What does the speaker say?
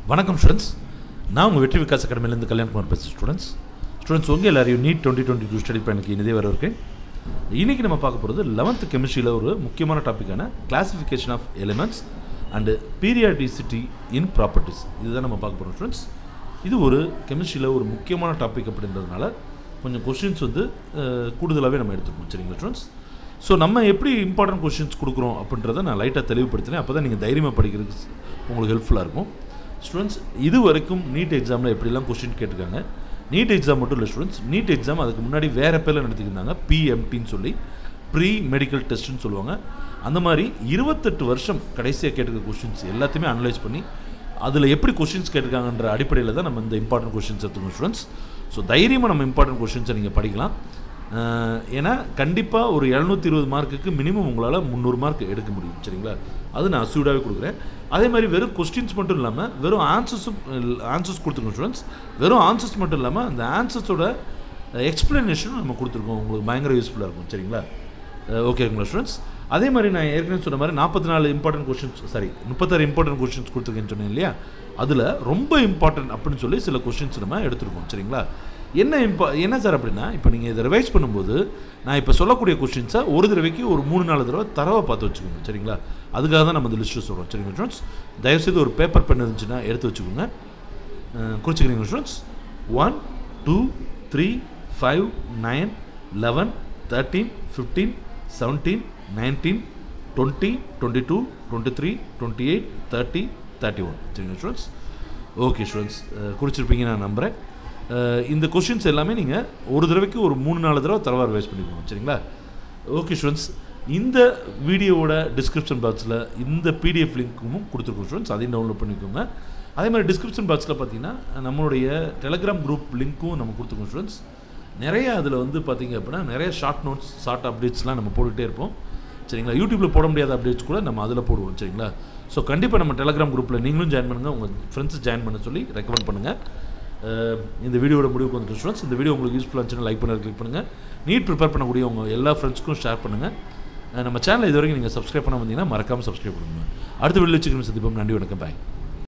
வணக்கம் ஸ்டூடெண்ட்ஸ் நான் உங்கள் வெற்றி விகாஸ் அகாடமிலேருந்து கல்யாண்குமார் பேசுகிறேன் ஸ்டூடெண்ட்ஸ் ஸ்டூடெண்ட்ஸ் உங்கள் எல்லாரையும் NEET twenty twenty two study பிளானுக்கு இனிதே வர இருக்கேன் இன்றைக்கி நம்ம பார்க்க போகிறது லெவன்த் கெமிஸ்ட்ரியில் ஒரு முக்கியமான டாப்பிக்கான classification of elements and periodicity in properties இதுதான் நம்ம பார்க்க போகிறோம் ஸ்டூடெண்ட்ஸ் இது ஒரு கெமிஸ்ட்ரியில் ஒரு முக்கியமான டாபிக் அப்படின்றதுனால கொஞ்சம் கொஷின்ஸ் வந்து அஹ், கூடுதலாகவே நம்ம எடுத்துக்கணும் சரிங்களா ஸ்டூடெண்ட்ஸ் ஸோ நம்ம எப்படி இம்பார்ட்டன்ட் கொஷின்ஸ் கொடுக்குறோம் அப்படின்றத நான் லைட்டாக தெளிவுபடுத்தினேன் அப்போ தான் நீங்கள் தைரியமாக படிக்கிறதுக்கு உங்களுக்கு ஹெல்ப்ஃபுல்லாக இருக்கும் ஸ்டூடெண்ட்ஸ் இது வரைக்கும் நீட் எக்ஸாமில் எப்படிலாம் கொஷின் கேட்டிருக்காங்க நீட் எக்ஸாம் மட்டும் இல்லை ஸ்டூடெண்ட்ஸ் நீட் எக்ஸாம் அதுக்கு முன்னாடி வேறு பேரில் நடத்திக்கிருந்தாங்க பிஎம்டின்னு சொல்லி ப்ரீ மெடிக்கல் டெஸ்ட்டுன்னு சொல்லுவாங்க அந்த மாதிரி இருபத்தெட்டு வருஷம் கடைசியாக கேட்டிருக்க கொஷின்ஸ் எல்லாத்தையுமே அனலைஸ் பண்ணி அதில் எப்படி கொஷின்ஸ் கேட்டிருக்காங்கன்ற அடிப்படையில் தான் நம்ம இந்த இம்பார்ட்டன்ட் கொஷின்ஸ் எடுத்துக்கணும் ஸ்டூடெண்ட்ஸ் ஸோ தைரியமாக நம்ம இம்பார்ட்டன்ட் கொஷின்ஸை நீங்கள் படிக்கலாம் அஹ், ஏன்னா கண்டிப்பாக ஒரு எழுநூற்றி இருபது மார்க்குக்கு மினிமம் உங்களால் முந்நூறு மார்க் எடுக்க முடியும் சரிங்களா அது நான் அசூடாகவே கொடுக்குறேன் அதே மாதிரி வெறும் கொஸ்டின்ஸ் மட்டும் இல்லாமல் வெறும் ஆன்சர்ஸும் ஆன்சர்ஸ் கொடுத்துருக்கோம் ஸ்டூடெண்ட்ஸ் வெறும் ஆன்சர்ஸ் மட்டும் இல்லாமல் அந்த ஆன்சர்ஸோட எக்ஸ்ப்ளனேஷனும் நம்ம கொடுத்துருக்கோம் உங்களுக்கு பயங்கர யூஸ்ஃபுல்லாக இருக்கும் சரிங்களா ஓகேங்களா ஸ்டூடெண்ட்ஸ் அதே மாதிரி நான் ஏற்கனவே சொன்ன மாதிரி நாற்பத்தி நாலு இம்பார்ட்டன்ட் கொஷின்ஸ் சாரி முப்பத்தாறு இம்பார்ட்டன்ட் கொஷின்ஸ் கொடுத்துருக்கேன்னு சொன்னேன் இல்லையா அதில் ரொம்ப இம்பார்ட்டன்ட் அப்படின்னு சொல்லி சில கொஷின்ஸ் நம்ம எடுத்துருக்கோம் சரிங்களா என்ன இம்பா என்ன சார் அப்படின்னா இப்போ நீங்கள் இதை ரிவைஸ் பண்ணும்போது நான் இப்போ சொல்லக்கூடிய கொஷின்ஸை ஒரு தடவைக்கு ஒரு மூணு நாலு தடவை தரவை பார்த்து வச்சுக்கோங்க சரிங்களா அதுக்காக தான் நம்ம இந்த லிஸ்ட்டு சொல்கிறோம் சரிங்களா ஸ்டூடெண்ட்ஸ் தயவுசெய்து ஒரு பேப்பர் பென் இருந்துச்சுன்னா எடுத்து வச்சுக்கோங்க அஹ், குறிச்சுக்கிறீங்க students one two three five nine eleven thirteen fifteen seventeen nineteen twenty twenty two twenty three twenty eight thirty thirty one சரிங்களா ஸ்டூடெண்ட்ஸ் ஓகே ஸ்டூடெண்ட்ஸ் குறிச்சிருப்பீங்க நான் நம்புகிறேன் அஹ், இந்த கொஷின்ஸ் எல்லாமே நீங்கள் ஒரு தடவைக்கு ஒரு மூணு நாலு தடவை தரவார் வேஸ்ட் பண்ணிக்கோங்க சரிங்களா ஓகே ஸ்டூடெண்ட்ஸ் இந்த வீடியோவோட டிஸ்கிரிப்ஷன் பாக்ஸில் இந்த பிடிஎஃப் லிங்க்கும் கொடுத்துருக்கோம் ஸ்டூடெண்ட்ஸ் அதையும் டவுன்லோட் பண்ணிக்கோங்க அதே மாதிரி டிஸ்கிரிப்ஷன் பாக்ஸில் பார்த்தீங்கன்னா நம்மளுடைய டெலகிராம் குரூப் லிங்க்கும் நம்ம கொடுத்துருக்கோம் ஸ்டூடெண்ட்ஸ் நிறைய அதில் வந்து பார்த்தீங்க அப்படின்னா நிறைய ஷார்ட் நோட்ஸ் ஷார்ட் அப்டேட்ஸ்லாம் நம்ம போட்டுகிட்டே இருப்போம் சரிங்களா யூடியூப்பில் போட முடியாத அப்டேட்ஸ் கூட நம்ம அதில் போடுவோம் சரிங்களா ஸோ கண்டிப்பாக நம்ம டெலகிராம் குரூப்பில் நீங்களும் ஜாயின் பண்ணுங்கள் உங்கள் ஃப்ரெண்ட்ஸ் ஜாயின் பண்ண சொல்லி ரெக்கமெண்ட் பண்ணுங்கள் அஹ் இந்த வீடியோட முடிவுக்கு வந்துட்டு ஸ்டூடெண்ட்ஸ் இந்த வீடியோ உங்களுக்கு யூஸ்ஃபுல்லாக இருந்துச்சுன்னா லைக் பண்ண கிளிக் பண்ணுங்கள் நீட் ப்ரிப்பேர் பண்ணக்கூடிய உங்கள் எல்லா ஃப்ரெண்ட்ஸ்க்கும் ஷேர் பண்ணுங்கள் அஹ் நம்ம சேனல் இது வரைக்கும் நீங்கள் சப்ஸ்கிரைப் பண்ண வந்தீங்கன்னா மறக்காமல் சப்ஸ்கிரைப் பண்ணுங்கள் அடுத்த வீடியோ வச்சுக்கணும் சந்திப்போம் நன்றி வணக்கம் பாய்